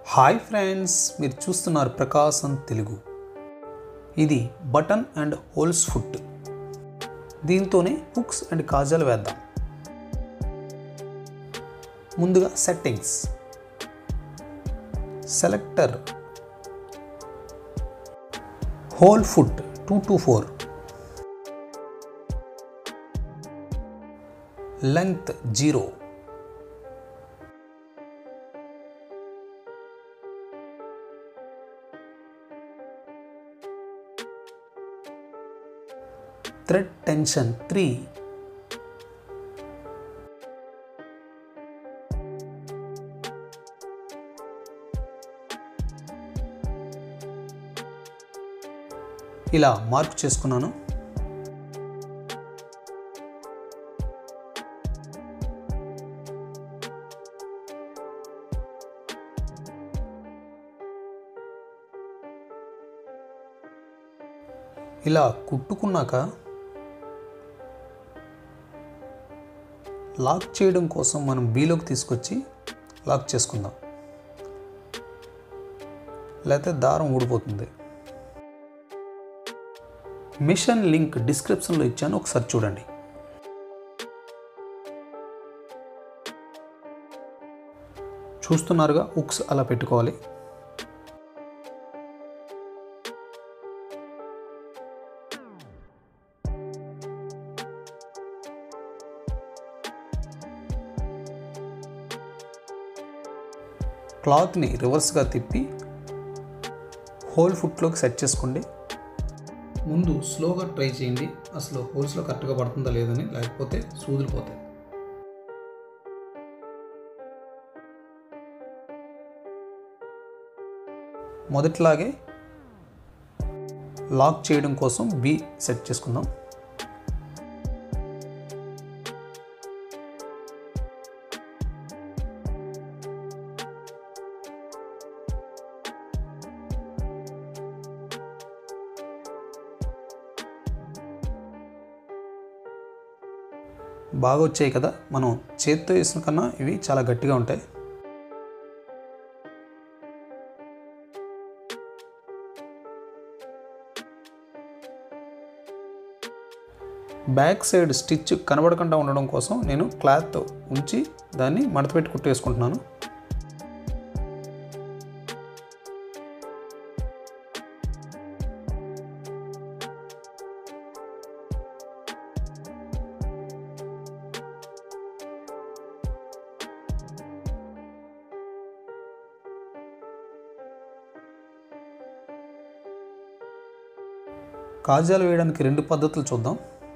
hi friends మీరు చూస్తున్నారు ప్రకాశం తెలుగు ఇది బటన్ అండ్ హోల్స్ ఫుట్ దీంతోనే హుక్స్ అండ్ కాజాలు వేద్దాం ముందుగా settings selector hole foot two to four length zero thread tension 3 ఇలా మార్క్ చేసుకున్నాను ఇలా కుట్టుకున్నాక లాక్ చేయడం కోసం మనం బీలోకి తీసుకొచ్చి లాక్ చేసుకుందాం లేకపోతే దారం ఊడిపోతుంది మిషన్ లింక్ డిస్క్రిప్షన్లో ఇచ్చాను ఒకసారి చూడండి చూస్తున్నారుగా ఉక్స్ అలా పెట్టుకోవాలి క్లాత్ని రివర్స్గా తిప్పి హోల్ ఫుట్లోకి సెట్ చేసుకోండి ముందు స్లోగా ట్రై చేయండి అసలు హోల్స్లో కరెక్ట్గా పడుతుందా లేదని లేకపోతే సూదులు పోతాయి మొదట్లాగే లాక్ చేయడం కోసం బి సెట్ చేసుకుందాం బాగా వచ్చాయి కదా మనం చేత్తో వేసిన కన్నా ఇవి చాలా గట్టిగా ఉంటాయి బ్యాక్ సైడ్ స్టిచ్ కనబడకుండా ఉండడం కోసం నేను క్లాత్ ఉంచి దాన్ని మడతపెట్టి కుట్టేసుకుంటున్నాను కాజాలు వేయడానికి రెండు పద్ధతులు చూద్దాం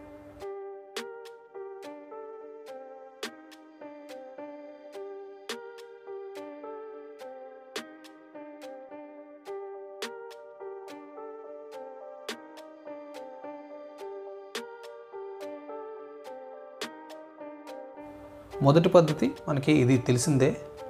మొదటి పద్ధతి మనకి ఇది తెలిసిందే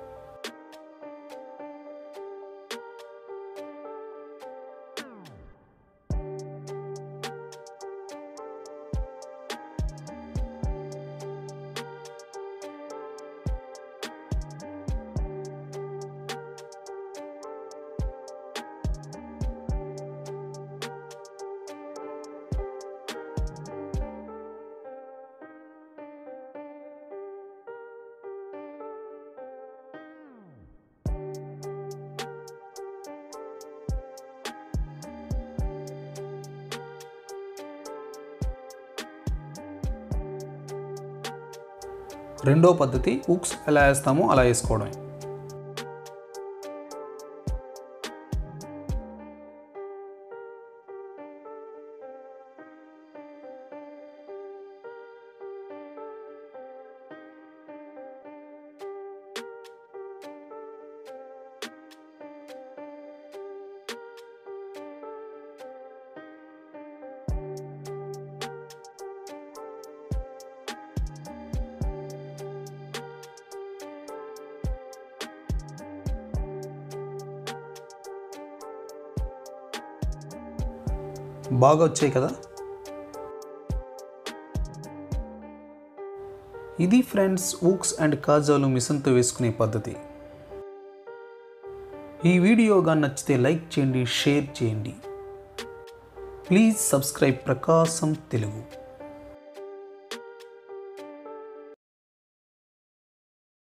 రెండో పద్ధతి ఉక్స్ ఎలా వేస్తామో అలా వేసుకోవడమే బాగా వచ్చాయి కదా ఇది ఫ్రెండ్స్ ఊక్స్ అండ్ కాజాలు మిషన్తో వేసుకునే పద్ధతి ఈ వీడియోగా నచ్చితే లైక్ చేయండి షేర్ చేయండి ప్లీజ్ సబ్స్క్రైబ్ ప్రకాశం తెలుగు